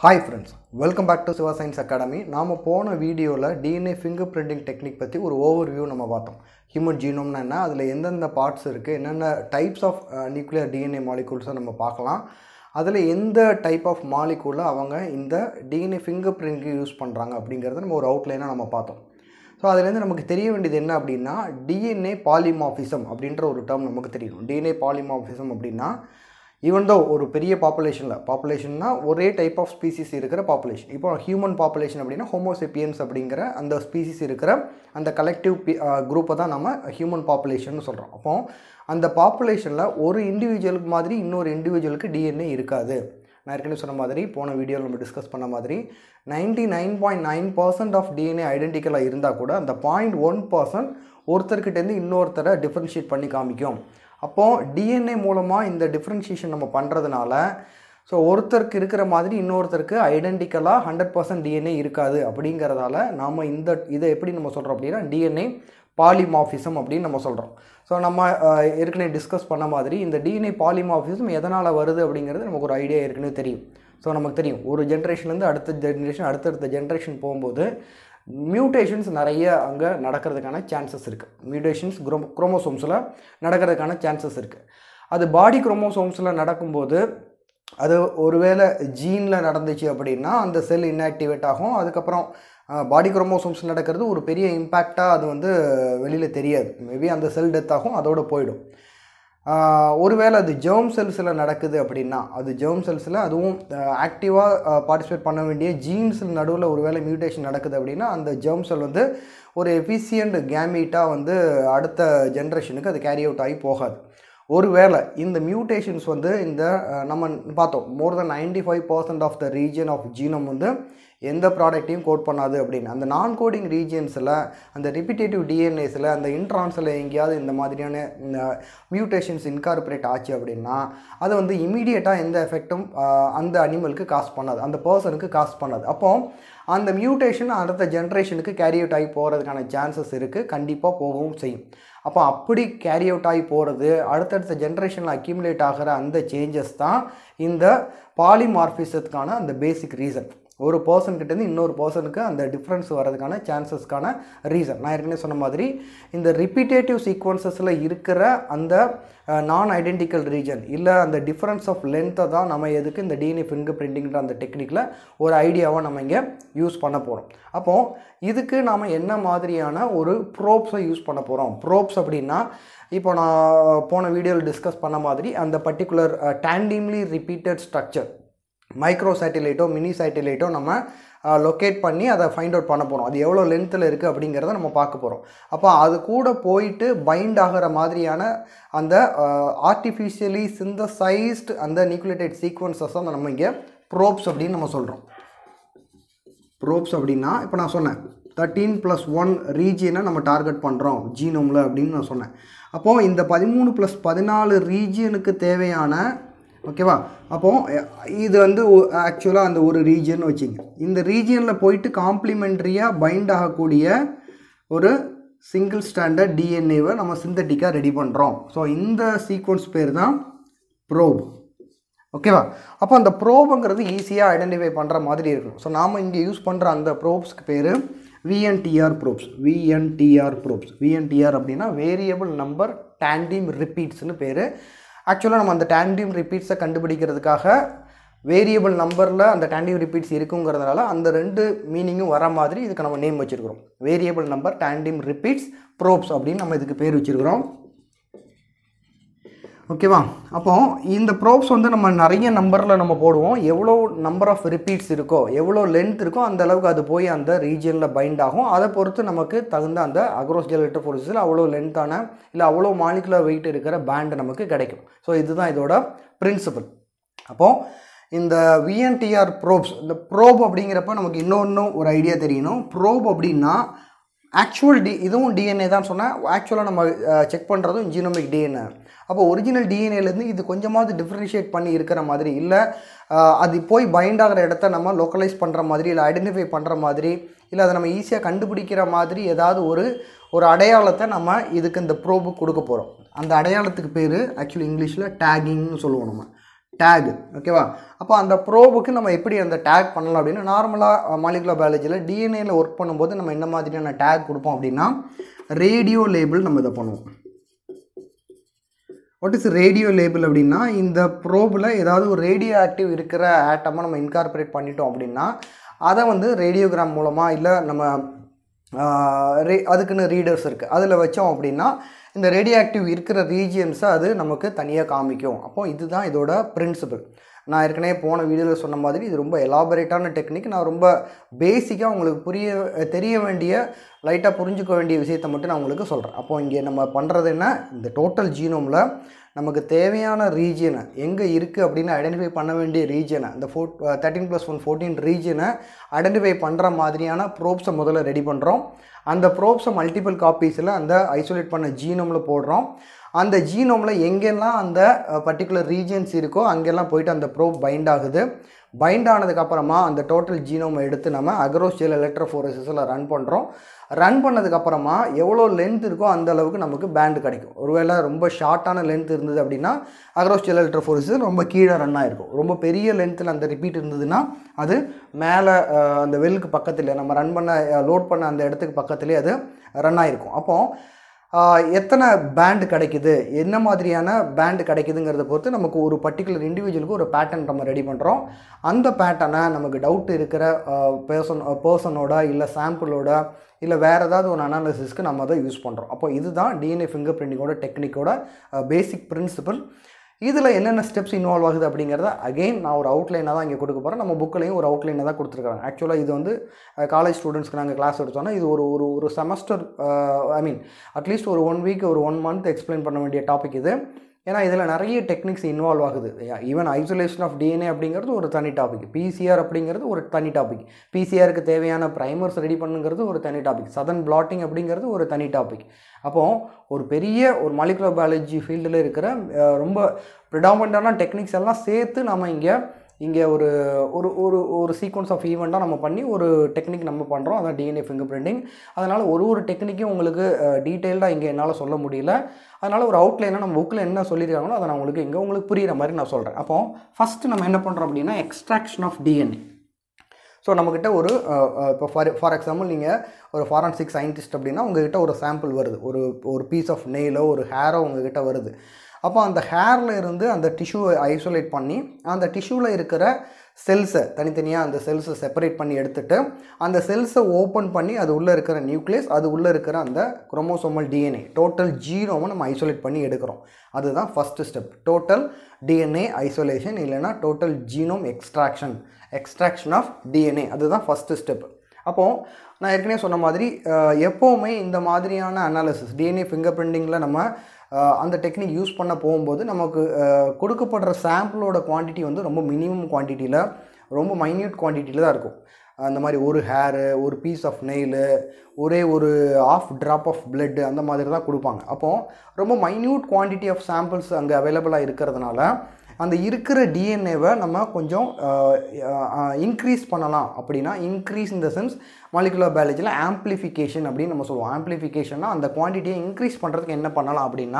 hi friends welcome back to Siva science academy நாம் போன வீடியோவில் டிஎன்ஏ ஃபிங்கர் பிரிண்டிங் டெக்னிக் பற்றி ஒரு ஓவர் வியூ நம்ம பார்த்தோம் ஹியூமன் ஜீனோம்னா என்ன அதில் எந்தெந்த பார்ட்ஸ் இருக்குது என்னென்ன டைப்ஸ் ஆஃப் நியூக்ளியர் டிஎன்ஏ மாலிகூல்ஸை நம்ம பார்க்கலாம் அதில் எந்த டைப் ஆஃப் மாலிகூலை அவங்க இந்த டிஎன்ஏ ஃபிங்கர் பிரிண்ட்க்கு யூஸ் பண்ணுறாங்க அப்படிங்கிறத நம்ம ஒரு அவுட்லைனாக நம்ம பார்த்தோம் ஸோ அதுலேருந்து நமக்கு தெரிய வேண்டியது என்ன அப்படின்னா டிஎன்ஏ பாலிமாஃபிசம் அப்படின்ற ஒரு டேர்ம் நமக்கு தெரியணும் டிஎன்ஏ பாலிமாஃபிசம் அப்படின்னா ஈவன் தோ ஒரு பெரிய பாப்புலேஷனில் பாப்புலேஷன்னா ஒரே டைப் ஆஃப் ஸ்பீசிஸ் இருக்கிற பாப்புலேஷன் இப்போ ஹியூமன் பாப்புலேஷன் அப்படின்னா ஹோமோசெப்பியன்ஸ் அப்படிங்கிற அந்த ஸ்பீசிஸ் இருக்கிற அந்த கலெக்டிவ் குரூப்பை தான் நம்ம ஹியூமன் பாப்புலேஷன் சொல்கிறோம் அப்போ அந்த பாப்புலேஷனில் ஒரு இண்டிவிஜுவலுக்கு மாதிரி இன்னொரு இண்டிவிஜுவலுக்கு டிஎன்ஏ இருக்காது நான் ஏற்கனவே சொன்ன மாதிரி போன வீடியோவில் நம்ம டிஸ்கஸ் பண்ண மாதிரி ninety nine point nine percent of DNA ஐடென்டிக்கலாக இருந்தால் கூட அந்த பாயிண்ட் ஒன் பர்சன்ட் ஒருத்தர்கிட்டேருந்து இன்னொருத்தரை டிஃப்ரென்ஷியேட் பண்ணி காமிக்கும் அப்போது டிஎன்ஏ மூலமாக இந்த டிஃப்ரென்ஷியேஷன் நம்ம பண்ணுறதுனால ஸோ ஒருத்தருக்கு இருக்கிற மாதிரி இன்னொருத்தருக்கு ஐடென்டிக்கலாக ஹண்ட்ரட் பர்சன்ட் டிஎன்ஏ இருக்காது அப்படிங்கிறதால நாம் இந்த இதை எப்படி நம்ம சொல்கிறோம் அப்படின்னா டிஎன்ஏ பாலிமாஃபிசம் அப்படின்னு நம்ம சொல்கிறோம் ஸோ நம்ம அஹ், ஏற்கனவே டிஸ்கஸ் பண்ண மாதிரி இந்த டிஎன்ஏ பாலிமாஃபிசம் எதனால் வருது அப்படிங்கிறது நமக்கு ஒரு ஐடியா ஏற்கனவே தெரியும் ஸோ நமக்கு தெரியும் ஒரு ஜென்ரேஷன்லேருந்து அடுத்த ஜென்ரேஷன் அடுத்தடுத்த ஜென்ரேஷன் போகும்போது மியூட்டேஷன்ஸ் நிறைய அங்கே நடக்கிறதுக்கான சான்சஸ் இருக்குது மியூட்டேஷன்ஸ் குரோ குரோமோசோம்ஸில் நடக்கிறதுக்கான சான்சஸ் இருக்குது அது பாடி குரோமோசோம்ஸில் நடக்கும்போது அது ஒருவேளை ஜீனில் நடந்துச்சு அப்படின்னா அந்த செல் இன்ஆக்டிவேட் ஆகும் அதுக்கப்புறம் பாடி குரோமோசோம்ஸ் நடக்கிறது ஒரு பெரிய இம்பேக்டாக அது வந்து வெளியில் தெரியாது மேபி அந்த செல் டெத் ஆகும் அதோட போயிடும் ஆஹ் ஒருவேளை அது ஜெர்ம் செல்ஸில் நடக்குது அப்படின்னா அது ஜெர்ம் செல்ஸில் அதுவும் ஆக்டிவாக பார்ட்டிசிபேட் பண்ண வேண்டிய ஜீன்ஸில் நடுவில் ஒருவேளை மியூட்டேஷன் நடக்குது அப்படின்னா அந்த ஜெர்ம் செல் வந்து ஒரு எஃபிசியன்ட் கேமீட்டாக வந்து அடுத்த ஜென்ரேஷனுக்கு அது கேரி அவுட் ஆகி போகாது ஒருவேளை இந்த மியூட்டேஷன்ஸ் வந்து இந்த அஹ், நம்ம பார்த்தோம் more than ninety five percent of the region of genome வந்து எந்த ப்ராடக்ட்டையும் கோட் பண்ணாது அப்படின்னு அந்த நான் கோடிங் ரீஜியன்ஸில் அந்த ரிப்பிட்டேட்டிவ் டிஎன்ஏஸில் அந்த இன்ட்ரான்ஸில் எங்கேயாவது இந்த மாதிரியான மியூட்டேஷன்ஸ் இன்கார்பரேட் ஆச்சு அப்படின்னா அது வந்து இமீடியட்டாக எந்த எஃபெக்டும் அந்த அனிமலுக்கு காசு பண்ணாது அந்த பர்சனுக்கு காசு பண்ணாது அப்போ அந்த மியூட்டேஷன் அடுத்த ஜென்ரேஷனுக்கு கேரி அவுட் ஆகி போகிறதுக்கான சான்சஸ் இருக்குது கண்டிப்பாக போகவும் செய்யும் அப்போ அப்படி கேரி அவுட் ஆகி போகிறது அடுத்தடுத்த ஜென்ரேஷனில் அக்யூமுலேட் ஆகிற அந்த சேஞ்சஸ் தான் இந்த பாலிமார்பிசத்துக்கான அந்த பேசிக் ரீசன் ஒரு பர்சன்கிட்டேருந்து இன்னொரு பர்சனுக்கு அந்த டிஃப்ரென்ஸ் வரதுக்கான சான்சஸ்க்கான ரீசன் நான் ஏற்கனவே சொன்ன மாதிரி இந்த ரிப்பீட்டேட்டிவ் சீக்வன்சஸில் இருக்கிற அந்த நான் ஐடென்டிக்கல் ரீஜன் இல்லை அந்த டிஃப்ரென்ஸ் ஆஃப் லென்த்தை தான் நம்ம எதுக்கு இந்த டிஎன்ஏ ஃபிங்கர் பிரிண்டிங்கிற அந்த டெக்னிக்கில் ஒரு ஐடியாவை நம்ம இங்கே யூஸ் பண்ண போகிறோம் அப்போது இதுக்கு நாம் என்ன மாதிரியான ஒரு ப்ரோப்ஸை யூஸ் பண்ண போகிறோம் ப்ரோப்ஸ் அப்படின்னா இப்போ நான் போன வீடியோவில் டிஸ்கஸ் பண்ண மாதிரி அந்த particular tandemly repeated structure micro சேட்டிலைட்டோ மினி சேட்டிலைட்டோ நம்ம லொக்கேட் பண்ணி அதை ஃபைண்ட் அவுட் பண்ண போகிறோம் அது எவ்வளோ லென்த்தில் இருக்குது அப்படிங்கிறத நம்ம பார்க்க போகிறோம் அப்போ அது கூட போயிட்டு பைண்ட் ஆகிற மாதிரியான அந்த ஆர்டிஃபிஷியலி சிந்தசைஸ்டு அந்த நியூக்ளியேட்டட் சீக்வன்சஸ் தான் நம்ம இங்கே ப்ரோப்ஸ் அப்படின்னு நம்ம சொல்கிறோம் ப்ரோப்ஸ் அப்படின்னா இப்போ நான் சொன்னேன் தேர்ட்டீன் ப்ளஸ் ஒன் ரீஜியனை நம்ம டார்கெட் பண்ணுறோம் ஜீனோமில் அப்படின்னு நான் சொன்னேன் அப்போது இந்த பதிமூணு ப்ளஸ் பதினாலு ரீஜியனுக்கு தேவையான ஓகேவா அப்போது இது வந்து ஆக்சுவலாக அந்த ஒரு ரீஜியன் வச்சுங்க இந்த ரீஜியனில் போயிட்டு காம்ப்ளிமெண்ட்ரியாக பைண்ட் ஆகக்கூடிய ஒரு சிங்கிள் ஸ்டாண்டர்ட் டிஎன்ஏவை நம்ம சிந்தட்டிக்காக ரெடி பண்ணுறோம் ஸோ இந்த சீக்வன்ஸ் பேர் தான் ப்ரோப் ஓகேவா அப்போ அந்த ப்ரோபுங்கிறது ஈஸியாக ஐடென்டிஃபை பண்ணுற மாதிரி இருக்கும் ஸோ நாம் இங்கே யூஸ் பண்ணுற அந்த ப்ரோப்ஸ்க்கு பேர் VNTR probes VNTR probes VNTR அப்படின்னா வேரியபிள் நம்பர் டேண்டிம் ரிப்பீட்ஸ்னு பேர் ஆக்சுவலாக நம்ம அந்த டேண்டிம் ரிப்பீட்ஸை கண்டுபிடிக்கிறதுக்காக வேரியபிள் நம்பரில் அந்த டேண்டிம் ரிப்பீட்ஸ் இருக்குங்கிறதுனால அந்த ரெண்டு மீனிங்கும் வர மாதிரி இதுக்கு நம்ம நேம் வச்சுருக்கிறோம் variable number tandem repeats probes அப்படின்னு நம்ம இதுக்கு பேர் வச்சுருக்கிறோம் ஓகேவா அப்போ இந்த ப்ரோப்ஸ் வந்து நம்ம நிறைய நம்பரில் நம்ம போடுவோம் எவ்வளோ நம்பர் ஆஃப் ரிப்பீட்ஸ் இருக்கோ எவ்வளோ லென்த் இருக்கோ அந்த அளவுக்கு அது போய் அந்த ரீஜனில் பைண்ட் ஆகும் அதை பொறுத்து நமக்கு தகுந்த அந்த அக்ரோஸ் ஜெலட்டர் ஃபோர்ஸில் அவ்வளோ லென்த்தான இல்லை அவ்வளோ மாலிகுலர் வெயிட் இருக்கிற பேண்ட் நமக்கு கிடைக்கும் ஸோ இதுதான் இதோட பிரின்சிபல் அப்போது இந்த விஎன்டிஆர் ப்ரோப்ஸ் இந்த ப்ரோப் அப்படிங்கிறப்ப நமக்கு இன்னொன்று ஒரு ஐடியா தெரியணும் ப்ரோப் அப்படின்னா ஆக்சுவல் டி இதுவும் டிஎன்ஏ தான் சொன்னேன் ஆக்சுவலாக நம்ம செக் பண்ணுறதும் ஜீனோமிக் டிஎன்ஏ அப்போ ஒரிஜினல் டிஎன்ஏலேருந்து இது கொஞ்சமாவது டிஃப்ரென்ஷியேட் பண்ணி இருக்கிற மாதிரி இல்லை அது போய் பைண்ட் ஆகிற இடத்த நம்ம லோக்கலைஸ் பண்ணுற மாதிரி இல்லை ஐடென்டிஃபை பண்ணுற மாதிரி இல்லை அதை நம்ம ஈஸியாக கண்டுபிடிக்கிற மாதிரி ஏதாவது ஒரு ஒரு அடையாளத்தை நம்ம இதுக்கு இந்த ப்ரோபுக்கு கொடுக்க போகிறோம் அந்த அடையாளத்துக்கு பேர் ஆக்சுவலி இங்கிலீஷில் டேகிங்னு சொல்லுவோம் நம்ம டேக் ஓகேவா அப்போ அந்த ப்ரோபுக்கு நம்ம எப்படி அந்த டேக் பண்ணலாம் அப்படின்னா நார்மலாக மாலிகுலர் பயாலஜியில் டிஎன்ஏல ஒர்க் பண்ணும்போது நம்ம என்ன மாதிரியான டேக் கொடுப்போம் அப்படின்னா ரேடியோ லேபிள் நம்ம இதை பண்ணுவோம் வாட் இஸ் ரேடியோ லேபிள் அப்படின்னா இந்த ப்ரோபில் ஏதாவது ஒரு ரேடியோ ஆக்டிவ் இருக்கிற ஆட்டமை நம்ம இன்கார்பரேட் பண்ணிட்டோம் அப்படின்னா அதை வந்து ரேடியோகிராம் மூலமாக இல்லை நம்ம ஆஹ், ரே அதுக்குன்னு ரீடர்ஸ் இருக்குது அதில் வச்சோம் அப்படின்னா இந்த ரேடியோ ஆக்டிவ் இருக்கிற ரீஜியன்ஸை அது நமக்கு தனியாக காமிக்கும் அப்போ இதுதான் இதோட பிரின்சிபல் நான் ஏற்கனவே போன வீடியோவில் சொன்ன மாதிரி இது ரொம்ப எலாபரேட்டான டெக்னிக் நான் ரொம்ப பேசிக்காக உங்களுக்கு புரிய தெரிய வேண்டிய லைட்டாக புரிஞ்சுக்க வேண்டிய விஷயத்தை மட்டும் நான் உங்களுக்கு சொல்கிறேன் அப்போ இங்கே நம்ம பண்ணுறது என்ன இந்த டோட்டல் ஜீனோமில் நமக்கு தேவையான ரீஜியனை எங்கே இருக்குது அப்படின்னு ஐடென்டிஃபை பண்ண வேண்டிய ரீஜனை இந்த four thirteen plus one fourteen ரீஜனை ஐடென்டிஃபை பண்ணுற மாதிரியான ப்ரோப்ஸை முதல்ல ரெடி பண்ணுறோம் அந்த ப்ரோப்ஸை மல்டிபிள் காப்பீஸில் அந்த ஐசோலேட் பண்ண ஜீனோமில் போடுறோம் அந்த ஜீனோமில் எங்கெல்லாம் அந்த பர்டிகுலர் ரீஜன்ஸ் இருக்கோ அங்கெல்லாம் போயிட்டு அந்த ப்ரோப் பைண்ட் ஆகுது பைண்ட் ஆனதுக்கப்புறமா அந்த டோட்டல் ஜீனோமை எடுத்து நம்ம அக்ரோஸ்டேல் எலக்ட்ரோஃபோரசிஸில் ரன் பண்ணுறோம் ரன் பண்ணதுக்கப்புறமா எவ்வளோ லென்த் இருக்கோ அந்த அளவுக்கு நமக்கு பேண்டு கிடைக்கும் ஒருவேளை ரொம்ப ஷார்ட்டான லென்த் இருந்தது அப்படின்னா அக்ரோஸ்டேல் எலக்ட்ரோஃபோரசிஸ் ரொம்ப கீழே ரன் ஆயிருக்கும் ரொம்ப பெரிய லென்த்தில் அந்த ரிப்பீட் இருந்ததுன்னா அது மேலே அஹ், அந்த வெல்லுக்கு பக்கத்தில் நம்ம ரன் பண்ண லோட் பண்ண அந்த இடத்துக்கு பக்கத்துலேயே அது ரன் ஆயிருக்கும் அப்போது ஆஹ் எத்தனை பேண்ட் கிடைக்குது என்ன மாதிரியான பேண்ட் கிடைக்குதுங்கிறத பொறுத்து நமக்கு ஒரு பர்டிகுலர் இண்டிவிஜுவலுக்கு ஒரு பேட்டர்ன் நம்ம ரெடி பண்ணுறோம் அந்த பேட்டர்னை நமக்கு டவுட் இருக்கிற பர்சன் பர்சனோட இல்லை சாம்பிளோட இல்லை வேறு ஏதாவது ஒரு அனாலிசிஸ்க்கு நம்ம அதை யூஸ் பண்ணுறோம் அப்போ இதுதான் டிஎன்ஏ ஃபிங்கர் பிரிண்டிங்கோட டெக்னிக்கோட பேசிக் பிரின்சிபல் இதில் என்னென்ன ஸ்டெப்ஸ் இன்வால்வ் ஆகுது அப்படிங்கிறத அகெயின் நான் ஒரு அவுட்லைனாக தான் இங்கே கொடுக்க போகிறேன் நம்ம புக்கிலையும் ஒரு அவுட்லைனாக தான் கொடுத்துருக்காங்க ஆக்சுவலாக இது வந்து காலேஜ் ஸ்டூடெண்ட்ஸ்க்கு நாங்கள் கிளாஸ் எடுத்தோன்னா இது ஒரு ஒரு ஒரு செமஸ்டர் ஐ மீன் அட்லீஸ்ட் ஒரு ஒன் வீக் ஒரு ஒன் மந்த் எக்ஸ்பிளைன் பண்ண வேண்டிய டாபிக் இது ஏன்னா இதில் நிறைய டெக்னிக்ஸ் இன்வால்வ் ஆகுது ஈவன் ஐசோலேஷன் ஆஃப் டிஎன்ஏ அப்படிங்கிறது ஒரு தனி டாபிக் பிசிஆர் அப்படிங்கிறது ஒரு தனி டாபிக் பிசிஆருக்கு தேவையான ப்ரைமர்ஸ் ரெடி பண்ணுங்கிறது ஒரு தனி டாபிக் சதன் பிளாட்டிங் அப்படிங்கிறது ஒரு தனி டாபிக் அப்போது ஒரு பெரிய ஒரு மாலிகுலர் பயாலஜி ஃபீல்டில் இருக்கிற அஹ், ரொம்ப ப்ரிடாமண்டான டெக்னிக்ஸ் எல்லாம் சேர்த்து நம்ம இங்கே இங்கே ஒரு ஒரு ஒரு ஒரு சீக்வன்ஸ் ஆஃப் ஈவெண்ட்டாக நம்ம பண்ணி ஒரு டெக்னிக் நம்ம பண்ணுறோம் அதான் டிஎன்ஏ ஃபிங்கர் பிரிண்டிங் அதனால் ஒரு ஒரு டெக்னிக்கும் உங்களுக்கு டீட்டெயில்டாக இங்கே என்னால் சொல்ல முடியல அதனால் ஒரு அவுட்லைனாக நம்ம புக்கில் என்ன சொல்லியிருக்காங்களோ அதை நான் உங்களுக்கு இங்கே உங்களுக்கு புரிகிற மாதிரி நான் சொல்கிறேன் அப்போ ஃபஸ்ட்டு நம்ம என்ன பண்ணுறோம் அப்படின்னா எக்ஸ்ட்ராக்ஷன் ஆஃப் டிஎன்ஏ ஸோ நம்மக்கிட்ட ஒரு அஹ், அஹ், இப்போ ஃபார் ஃபார் எக்ஸாம்பிள் நீங்கள் ஒரு ஃபாரன்சிக் சயின்டிஸ்ட் அப்படின்னா உங்ககிட்ட ஒரு சாம்பிள் வருது ஒரு ஒரு பீஸ் ஆஃப் நெயிலோ ஒரு ஹேரோ உங்ககிட்ட வருது அப்போ அந்த ஹேரில் இருந்து அந்த டிஷ்யூவை ஐசோலேட் பண்ணி அந்த டிஷ்யூவில் இருக்கிற செல்ஸை தனித்தனியாக அந்த செல்ஸை செப்பரேட் பண்ணி எடுத்துட்டு அந்த செல்ஸை ஓப்பன் பண்ணி அது உள்ளே இருக்கிற நியூக்ளியஸ் அது உள்ளே இருக்கிற அந்த குரோமோசோமல் டிஎன்ஏ டோட்டல் ஜீனோமை நம்ம ஐசோலேட் பண்ணி எடுக்கிறோம் அதுதான் first step total DNA isolation இல்லைன்னா total genome extraction extraction of DNA அதுதான் ஃபஸ்ட்டு ஸ்டெப் அப்போது நான் ஏற்கனவே சொன்ன மாதிரி அஹ், எப்போவுமே இந்த மாதிரியான அனாலிசிஸ் டிஎன்ஏ ஃபிங்கர் பிரிண்டிங்கில் நம்ம அஹ், அந்த டெக்னிக் யூஸ் பண்ண போகும்போது நமக்கு அஹ், கொடுக்கப்படுற சாம்பிளோட குவான்டிட்டி வந்து ரொம்ப மினிமம் குவான்டிட்டியில் ரொம்ப மைன்யூட் குவான்டிட்டியில் தான் இருக்கும் அந்த மாதிரி ஒரு ஹேரு ஒரு பீஸ் ஆஃப் நெயிலு ஒரே ஒரு ஆஃப் ட்ராப் ஆஃப் blood அந்த மாதிரி தான் கொடுப்பாங்க அப்போது ரொம்ப மைன்யூட் குவான்டிட்டி ஆஃப் சாம்பிள்ஸ் அங்கே அவைலபிளாக இருக்கிறதுனால அந்த இருக்கிற டிஎன்ஏவை நம்ம கொஞ்சம் இன்க்ரீஸ் பண்ணலாம் அப்படின்னா இன்க்ரீஸ் இந்த சென்ஸ் மாலிகுலர் பயாலஜியில் ஆம்ப்ளிஃபிகேஷன் அப்படின்னு நம்ம சொல்லுவோம் ஆம்ப்ளிஃபிகேஷன்னா அந்த குவான்டிட்டியை இன்க்ரீஸ் பண்ணுறதுக்கு என்ன பண்ணலாம் அப்படின்னா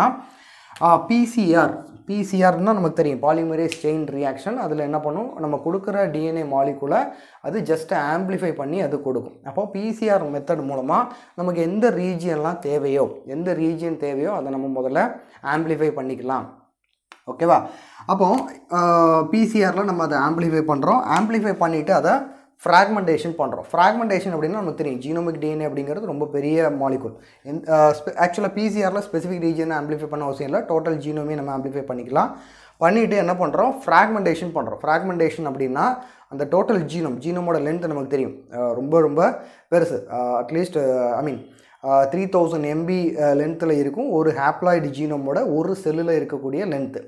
பிசிஆர் பிசிஆர்னா நமக்கு தெரியும் பாலிமரேஸ் செயின் ரியாக்ஷன் அதில் என்ன பண்ணும் நம்ம கொடுக்குற டிஎன்ஏ மாலிகுலை அது ஜஸ்ட் ஆம்ப்ளிஃபை பண்ணி அது கொடுக்கும் அப்போ பிசிஆர் மெத்தட் மூலமாக நமக்கு எந்த ரீஜியன்லாம் தேவையோ எந்த ரீஜியன் தேவையோ அதை நம்ம முதல்ல ஆம்ப்ளிஃபை பண்ணிக்கலாம் ஓகேவா அப்போ பிசிஆரில் நம்ம அதை ஆம்ப்ளிஃபை பண்ணுறோம் ஆம்ப்ளிஃபை பண்ணிவிட்டு அதை ஃப்ராக்மெண்டேஷன் பண்ணுறோம் ஃப்ராக்மெண்டேஷன் அப்படின்னா நமக்கு தெரியும் ஜீனோமிக் டிஎன்ஏ அப்படிங்கிறது ரொம்ப பெரிய மாலிகுல் ஆக்சுவலாக பிசிஆரில் ஸ்பெசிஃபிக் ரீஜனை ஆம்ப்ளிஃபை பண்ண அவசியம் இல்லை டோட்டல் ஜீனோமே நம்ம ஆம்ப்ளிஃபை பண்ணிக்கலாம் பண்ணிவிட்டு என்ன பண்ணுறோம் ஃப்ராக்மெண்டேஷன் பண்ணுறோம் ஃப்ராக்மெண்டேஷன் அப்படின்னா அந்த டோட்டல் ஜீனோம் ஜீனோமோட லென்த் நமக்கு தெரியும் அஹ் ரொம்ப ரொம்ப பெருசு at least I mean three thousand MB லென்த்தில் இருக்கும் ஒரு ஹாப்ளாய்டு ஜீனோமோட ஒரு செல்லில் இருக்கக்கூடிய லென்த்து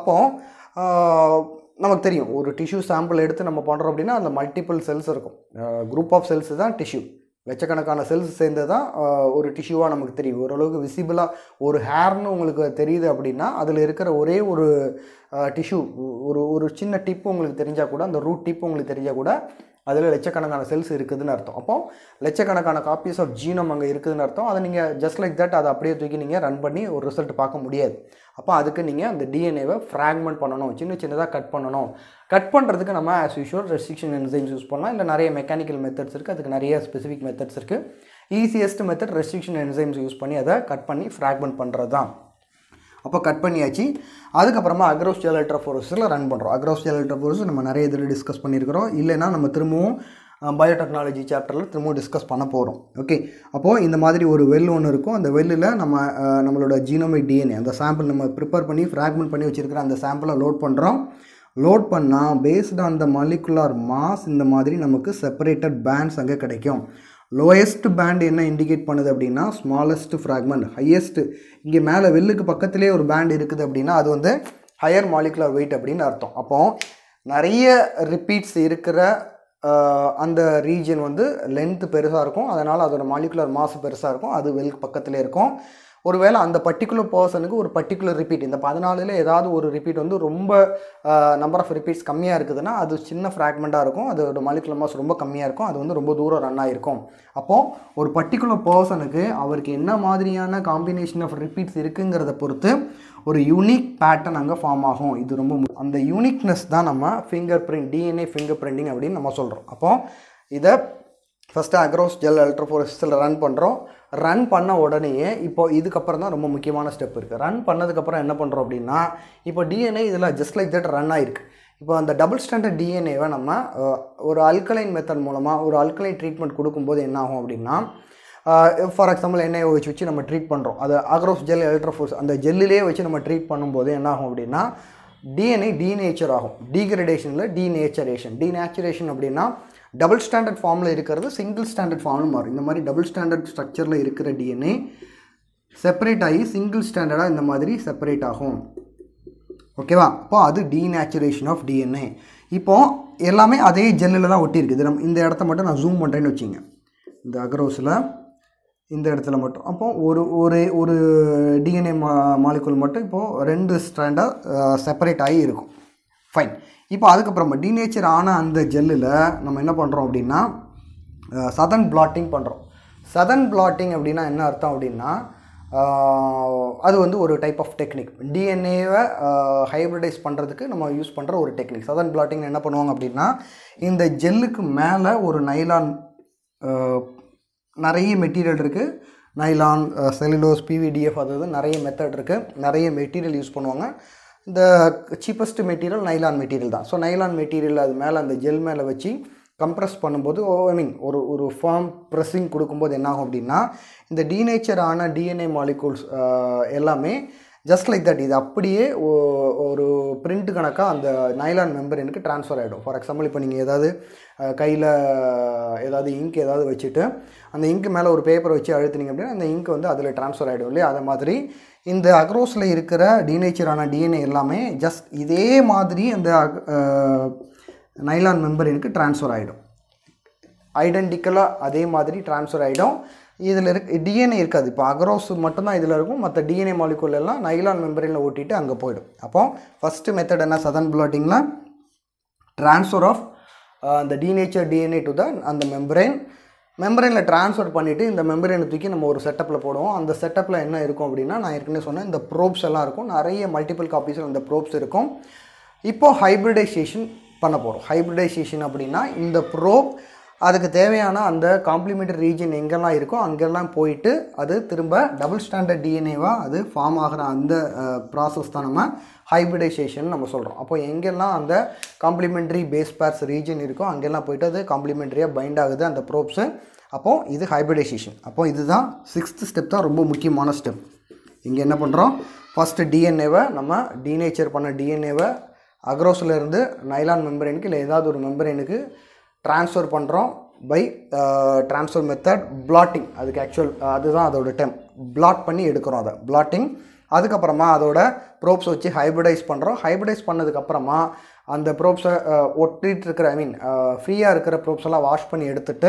அப்போது நமக்கு தெரியும் ஒரு டிஷ்யூ சாம்பிள் எடுத்து நம்ம பண்ணுறோம் அப்படின்னா அந்த மல்டிபிள் செல்ஸ் இருக்கும் குரூப் ஆஃப் செல்ஸ் தான் டிஷ்யூ லட்சக்கணக்கான செல்ஸ் சேர்ந்து தான் ஆஹ், ஒரு டிஷ்யூவாக நமக்கு தெரியும் ஓரளவுக்கு விசிபிளாக ஒரு ஹேர்னு உங்களுக்கு தெரியுது அப்படின்னா அதில் இருக்கிற ஒரே ஒரு டிஷ்யூ ஒரு ஒரு சின்ன டிப்பு உங்களுக்கு தெரிஞ்சால் கூட அந்த ரூட் டிப்பு உங்களுக்கு தெரிஞ்சால் கூட அதில் லட்சக்கணக்கான செல்ஸ் இருக்குதுன்னு அர்த்தம் அப்போ லட்சக்கணக்கான காப்பீஸ் ஆஃப் ஜீனோம் அங்கே இருக்குதுன்னு அர்த்தம் அதை நீங்கள் ஜஸ்ட் லைக் தட் அதை அப்படியே தூக்கி நீங்கள் ரன் பண்ணி ஒரு ரிசல்ட் பார்க்க முடியாது அப்போ அதுக்கு நீங்கள் அந்த டிஎன்ஏவை ஃப்ராக்மெண்ட் பண்ணணும் சின்ன சின்னதாக கட் பண்ணணும் கட் பண்ணுறதுக்கு நம்ம as usual restriction enzymes use பண்ணலாம் இல்லை நிறைய மெக்கானிக்கல் மெத்தட்ஸ் இருக்குது அதுக்கு நிறைய ஸ்பெசிஃபிக் மெத்தட்ஸ் இருக்குது easiest method restriction enzymes use பண்ணி அதை கட் பண்ணி ஃப்ராக்மெண்ட் பண்ணுறது தான் அப்போ கட் பண்ணியாச்சு அதுக்கப்புறமா அக்ரோஸ் ஜெல் அல்ட்ராஃபோரஸில் ரன் பண்ணுறோம் அக்ரோஸ் ஜெல் அல்ட்ராஃபோரஸ் நம்ம நிறைய இதில் டிஸ்கஸ் பண்ணியிருக்கிறோம் இல்லைன்னா நம்ம திரும்பவும் பயோடெக்னாலஜி சாப்டரில் திரும்பவும் டிஸ்கஸ் பண்ண போகிறோம் ஓகே அப்போது இந்த மாதிரி ஒரு வெல் ஒன்று இருக்கும் அந்த வெல்லில் நம்ம அஹ், நம்மளோட ஜீனோமிக் டிஎன்ஏ அந்த சாம்பிள் நம்ம ப்ரிப்பேர் பண்ணி ஃப்ராக்மெண்ட் பண்ணி வச்சுருக்கிற அந்த சாம்பிளை லோட் பண்ணுறோம் லோட் பண்ணால் based on the molecular mass இந்த மாதிரி நமக்கு செப்பரேட்டட் பேண்ட்ஸ் அங்கே கிடைக்கும் லோயஸ்ட் பேண்ட் என்ன இண்டிகேட் பண்ணுது அப்படின்னா ஸ்மாலஸ்ட் ஃப்ராக்மெண்ட் ஹையஸ்ட் இங்கே மேலே வெல்லுக்கு பக்கத்திலே ஒரு பேண்ட் இருக்குது அப்படின்னா அது வந்து ஹையர் மாலிகுலர் வெயிட் அப்படின்னு அர்த்தம் அப்போ நிறைய ரிப்பீட்ஸ் இருக்கிற ஆஹ், அந்த ரீஜன் வந்து லென்த்து பெருசாக இருக்கும் அதனால் அதோட மாலிகுலர் மாஸ் பெருசாக இருக்கும் அது வெல் பக்கத்திலே இருக்கும் ஒருவேளை அந்த பர்டிகுலர் பர்சனுக்கு ஒரு பர்டிகுலர் ரிப்பீட் இந்த பதினாலில் ஏதாவது ஒரு ரிப்பீட் வந்து ரொம்ப நம்பர் ஆஃப் ரிப்பீட்ஸ் கம்மியாக இருக்குதுன்னா அது சின்ன ஃப்ராக்மெண்ட்டாக இருக்கும் அதோட மாலிகுலர் மாஸ் ரொம்ப கம்மியாக இருக்கும் அது வந்து ரொம்ப தூரம் ரன் ஆகிருக்கும் அப்போது ஒரு பர்டிகுலர் பர்சனுக்கு அவருக்கு என்ன மாதிரியான காம்பினேஷன் ஆஃப் ரிப்பீட்ஸ் இருக்குங்கிறத பொறுத்து ஒரு யூனிக் பேட்டர்ன் அங்கே ஃபார்ம் ஆகும் இது ரொம்ப மு- அந்த யூனிக்னஸ் தான் நம்ம finger print DNA finger printing அப்படின்னு நம்ம சொல்கிறோம் அப்போது இதை ஃபஸ்ட்டு அக்ரோஸ் ஜெல் அல்ட்ராஃபோரஸில் ரன் பண்ணுறோம் ரன் பண்ண உடனேயே இப்போ இதுக்கப்புறம் தான் ரொம்ப முக்கியமான ஸ்டெப் இருக்குது ரன் பண்ணதுக்கப்புறம் என்ன பண்ணுறோம் அப்படின்னா இப்போ டிஎன்ஏ இதில் ஜஸ்ட் லைக் தட் ரன் ஆயிருக்கு இப்போ அந்த டபுள் ஸ்டாண்டர்ட் டிஎன்ஏவை நம்ம அஹ், ஒரு அல்கலைன் மெத்தட் மூலமாக ஒரு அல்கலைன் ட்ரீட்மெண்ட் கொடுக்கும்போது என்ன ஆகும் அப்படின்னா ஃபார் எக்ஸாம்பிள் எண்ணெயை வச்சு வச்சு நம்ம ட்ரீட் பண்ணுறோம் அது அக்ரோஸ் ஜெல் எலக்ட்ரோஃபோர்ஸ் அந்த ஜெல்லிலே வச்சு நம்ம ட்ரீட் பண்ணும்போது என்ன ஆகும் அப்படின்னா டிஎன்ஏ டீநேச்சர் ஆகும் டீக்ரடேஷனில் டீநேச்சரேஷன் டீநேச்சுரேஷன் அப்படின்னா டபுள் ஸ்டாண்டர்ட் ஃபார்மில் இருக்கிறது சிங்கிள் ஸ்டாண்டர்ட் ஃபார்மில் மாறும் இந்த மாதிரி டபுள் ஸ்டாண்டர்ட் ஸ்ட்ரக்சரில் இருக்கிற டிஎன்ஏ செப்பரேட் ஆகி சிங்கிள் ஸ்டாண்டர்டாக இந்த மாதிரி செப்பரேட் ஆகும் ஓகேவா அப்போ அது டீநேச்சுரேஷன் ஆஃப் டிஎன்ஏ இப்போ எல்லாமே அதே ஜெல்லில் தான் ஒட்டியிருக்கு இது நம்ம இந்த இடத்த மட்டும் நான் ஜூம் பண்ணுறேன்னு வச்சுங்க இந்த அக்ரோஸில் இந்த இடத்துல மட்டும் அப்போ ஒரு ஒரு ஒரு டிஎன்ஏ மா மாலிகுல் மட்டும் இப்போது ரெண்டு ஸ்ட்ராண்டாக செப்பரேட் ஆகி இருக்கும் ஃபைன் இப்போ அதுக்கப்புறமா டீநேச்சர் ஆன அந்த ஜெல்லில் நம்ம என்ன பண்ணுறோம் அப்படின்னா சதன் பிளாட்டிங் பண்ணுறோம் சதன் பிளாட்டிங் அப்படின்னா என்ன அர்த்தம் அப்படின்னா ஆஹ், அது வந்து ஒரு டைப் ஆஃப் டெக்னிக் டிஎன்ஏவை ஹைப்ரிடைஸ் பண்ணுறதுக்கு நம்ம யூஸ் பண்ணுற ஒரு டெக்னிக் சதன் பிளாட்டிங் என்ன பண்ணுவாங்க அப்படின்னா இந்த ஜெல்லுக்கு மேலே ஒரு நைலான் நிறைய மெட்டீரியல் இருக்குது நைலான் செல்லுலோஸ் பிவிடிஎஃப் அது இது நிறைய மெத்தட் இருக்குது நிறைய மெட்டீரியல் யூஸ் பண்ணுவாங்க இந்த சீப்பஸ்ட் மெட்டீரியல் நைலான் மெட்டீரியல் தான் ஸோ நைலான் மெட்டீரியல் அது மேலே அந்த ஜெல் மேலே வச்சு கம்ப்ரஸ் பண்ணும்போது ஐ மீன் ஒரு ஒரு ஃபார்ம் ப்ரெஸ்ஸிங் கொடுக்கும்போது என்னாகும் அப்படின்னா இந்த டீநேச்சர் ஆன டிஎன்ஏ மாலிகூல்ஸ் எல்லாமே ஜஸ்ட் லைக் தட் இது அப்படியே ஒ- ஒரு பிரிண்ட் கணக்காக அந்த நைலான் மெம்பரனுக்கு ட்ரான்ஸ்ஃபர் ஆகிடும் ஃபார் எக்ஸாம்பிள் இப்போ நீங்கள் ஏதாவது கையில் ஏதாவது இங்க் ஏதாவது வச்சுட்டு அந்த இங்க் மேலே ஒரு பேப்பர் வச்சு அழுத்துனீங்க அப்படின்னா அந்த இங்க் வந்து அதில் ட்ரான்ஸ்ஃபர் ஆகிடும் இல்லையா அதை மாதிரி இந்த அக்ரோஸில் இருக்கிற டீநேச்சரான டிஎன்ஏ எல்லாமே ஜஸ்ட் இதே மாதிரி அந்த நைலான் மெம்பரனுக்கு ட்ரான்ஸ்ஃபர் ஆகிடும் ஐடென்டிக்கலாக அதே மாதிரி ட்ரான்ஸ்ஃபர் ஆகிடும் இதில் இருக்க டிஎன்ஏ இருக்காது இப்போ அக்ரோஸ் மட்டும்தான் இதில் இருக்கும் மற்ற டிஎன்ஏ மாலிகுல் எல்லாம் நைலான் மெம்பரினில் ஓட்டிட்டு அங்கே போயிடும் அப்போ ஃபஸ்ட்டு மெத்தட் என்ன சதன் பிளாட்டிங்கில் ட்ரான்ஸ்ஃபர் ஆஃப் அந்த டீநேச்சர் டிஎன்ஏ டு த அந்த மெம்பரேன் மெம்பரேனில் ட்ரான்ஸ்ஃபர் பண்ணிவிட்டு இந்த மெம்பரேனை தூக்கி நம்ம ஒரு செட்டப்பில் போடுவோம் அந்த செட்டப்பில் என்ன இருக்கும் அப்படின்னா நான் ஏற்கனவே சொன்னேன் இந்த ப்ரோப்ஸ் எல்லாம் இருக்கும் நிறைய மல்டிபிள் காப்பீஸில் இந்த ப்ரோப்ஸ் இருக்கும் இப்போது ஹைப்ரிடைசேஷன் பண்ண போகிறோம் ஹைப்ரிடைசேஷன் அப்படின்னா இந்த ப்ரோப் அதுக்கு தேவையான அந்த காம்ப்ளிமெண்டரி ரீஜன் எங்கெல்லாம் இருக்கோ அங்கெல்லாம் போயிட்டு அது திரும்ப டபுள் ஸ்டாண்டர்ட் டிஎன்ஏவாக அது ஃபார்ம் ஆகிற அந்த ப்ராசஸ் தான் நம்ம ஹைப்ரிடைசேஷன் நம்ம சொல்கிறோம் அப்போ எங்கெல்லாம் அந்த காம்ப்ளிமெண்ட்ரி பேஸ் பேர்ஸ் ரீஜன் இருக்கோ அங்கெல்லாம் போயிட்டு அது காம்ப்ளிமெண்ட்ரியாக பைண்ட் ஆகுது அந்த ப்ரோப்ஸு அப்போது இது ஹைப்ரிடைசேஷன் அப்போ இதுதான் சிக்ஸ்த் ஸ்டெப் தான் ரொம்ப முக்கியமான ஸ்டெப் இங்கே என்ன பண்ணுறோம் ஃபஸ்ட்டு டிஎன்ஏவை நம்ம டீநேச்சர் பண்ண டிஎன்ஏவை அக்ரோஸில் இருந்து நைலான் மெம்பரேனுக்கு இல்லை ஏதாவது ஒரு மெம்பரேனுக்கு ட்ரான்ஸ்ஃபர் பண்ணுறோம் பை ட்ரான்ஸ்ஃபர் மெத்தட் பிளாட்டிங் அதுக்கு ஆக்சுவல் அதுதான் அதோட டெம் பிளாட் பண்ணி எடுக்கிறோம் அதை பிளாட்டிங் அதுக்கப்புறமா அதோட ப்ரோப்ஸ் வச்சு ஹைப்ரிடைஸ் பண்ணுறோம் ஹைப்ரிடைஸ் பண்ணதுக்கப்புறமா அந்த ப்ரோப்ஸை ஒட்டிட்டு இருக்கிற ஐ மீன் ஃப்ரீயாக இருக்கிற ப்ரோப்ஸ் எல்லாம் வாஷ் பண்ணி எடுத்துட்டு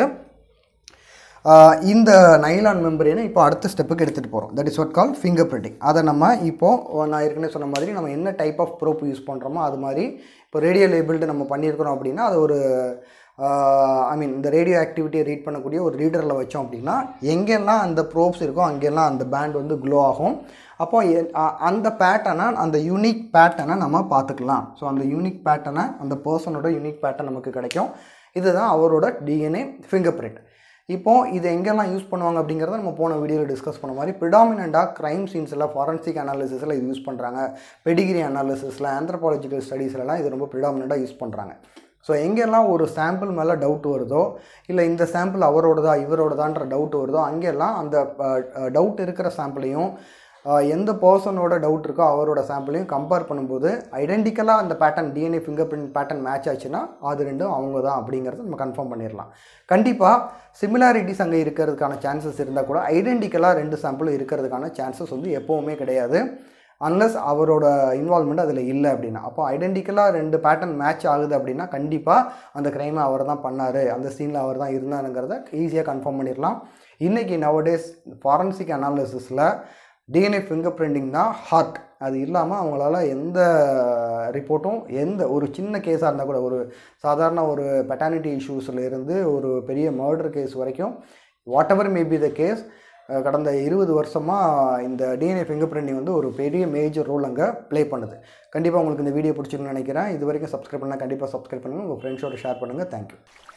ஆஹ் இந்த நைலான் மெம்பரேனை இப்போ அடுத்த ஸ்டெப்புக்கு எடுத்துகிட்டு போகிறோம் that is what call finger printing அதை நம்ம இப்போது நான் ஏற்கனவே சொன்ன மாதிரி நம்ம என்ன டைப் ஆஃப் ப்ரோப் யூஸ் பண்ணுறோமோ அது மாதிரி இப்போ ரேடியோ லேபிள்டு நம்ம பண்ணியிருக்கிறோம் அப்படின்னா அது ஒரு ஐ மீன் இந்த ரேடியோ ஆக்டிவிட்டியை ரீட் பண்ணக்கூடிய ஒரு ரீடரில் வச்சோம் அப்படின்னா எங்கெல்லாம் அந்த ப்ரோப்ஸ் இருக்கோ அங்கெல்லாம் அந்த பேண்ட் வந்து க்ளோ ஆகும் அப்போ எ- அ- அந்த பேட்டர்னை அந்த யூனிக் பேட்டர்னை நம்ம பார்த்துக்கலாம் ஸோ அந்த யூனிக் பேட்டர்னை அந்த பர்சனோட யூனிக் பேட்டர்ன் நமக்கு கிடைக்கும் இதுதான் அவரோட டிஎன்ஏ ஃபிங்கர் பிரிண்ட் இப்போ இது எங்கெல்லாம் யூஸ் பண்ணுவாங்க அப்படிங்கிறத நம்ம போன வீடியோவில் டிஸ்கஸ் பண்ண மாதிரி ப்ரிடாமினண்ட்டாக க்ரைம் சீன்ஸில் ஃபாரன்சிக் அனாலிசிஸில் இது யூஸ் பண்ணுறாங்க பெடிகிரி அனாலிசிஸில் ஆந்த்ரபாலஜிக்கல் ஸ்டடீஸ்லலாம் இது ரொம்ப ப்ரிடாமினண்ட்டாக யூஸ் பண்ணுறாங்க ஸோ எங்கெல்லாம் ஒரு சாம்பிள் மேலே டவுட் வருதோ இல்லை இந்த சாம்பிள் அவரோடதா இவரோடதான்ற டவுட் வருதோ அங்கெல்லாம் அந்த டவுட் இருக்கிற சாம்பிளையும் அஹ், எந்த பர்சனோட டவுட் இருக்கோ அவரோட சாம்பிளையும் கம்பேர் பண்ணும்போது ஐடென்டிக்கலாக அந்த pattern DNA finger print pattern match ஆச்சுன்னா அது ரெண்டும் அவங்க தான் அப்படிங்கிறத நம்ம கன்ஃபார்ம் பண்ணிடலாம் கண்டிப்பாக சிமிலாரிட்டிஸ் அங்கே இருக்கிறதுக்கான சான்சஸ் இருந்தால் கூட ஐடென்டிக்கலாக ரெண்டு சாம்பிளும் இருக்கிறதுக்கான சான்சஸ் வந்து எப்போவுமே கிடையாது அன்லஸ் அவரோட இன்வால்மெண்ட் அதில் இல்லை அப்படின்னா அப்போ ஐடென்டிக்கலாக ரெண்டு பேட்டர்ன் மேட்ச் ஆகுது அப்படின்னா கண்டிப்பாக அந்த க்ரைமை அவர் தான் பண்ணார் அந்த சீனில் அவர் தான் இருந்தாருங்கிறத ஈஸியாக கன்ஃபார்ம் பண்ணிடலாம் இன்றைக்கி நவடேஸ் ஃபாரன்சிக் அனாலிசிஸில் டிஎன்ஏ ஃபிங்கர் பிரிண்டிங் தான் ஹார்ட் அது இல்லாமல் அவங்களால எந்த ரிப்போர்ட்டும் எந்த ஒரு சின்ன கேஸாக இருந்தால் கூட ஒரு சாதாரண ஒரு பெட்டானிட்டி இஷ்யூஸில் இருந்து ஒரு பெரிய மர்டர் கேஸ் வரைக்கும் whatever may be the case கடந்த இருபது வருஷமாக இந்த டிஎன்ஏ ஃபிங்கர் பிரிண்டிங் வந்து ஒரு பெரிய மேஜர் ரோல் அங்கே ப்ளே பண்ணுது கண்டிப்பாக உங்களுக்கு இந்த வீடியோ பிடிச்சிருக்குன்னு நினைக்கிறேன் இது வரைக்கும் சப்ஸ்கிரைப் பண்ணால் கண்டிப்பாக சப்ஸ்கிரைப் பண்ணுங்கள் உங்கள் ஃப்ரெண்ட்ஸோட ஷேர் பண்ணுங்கள் தேங்க்யூ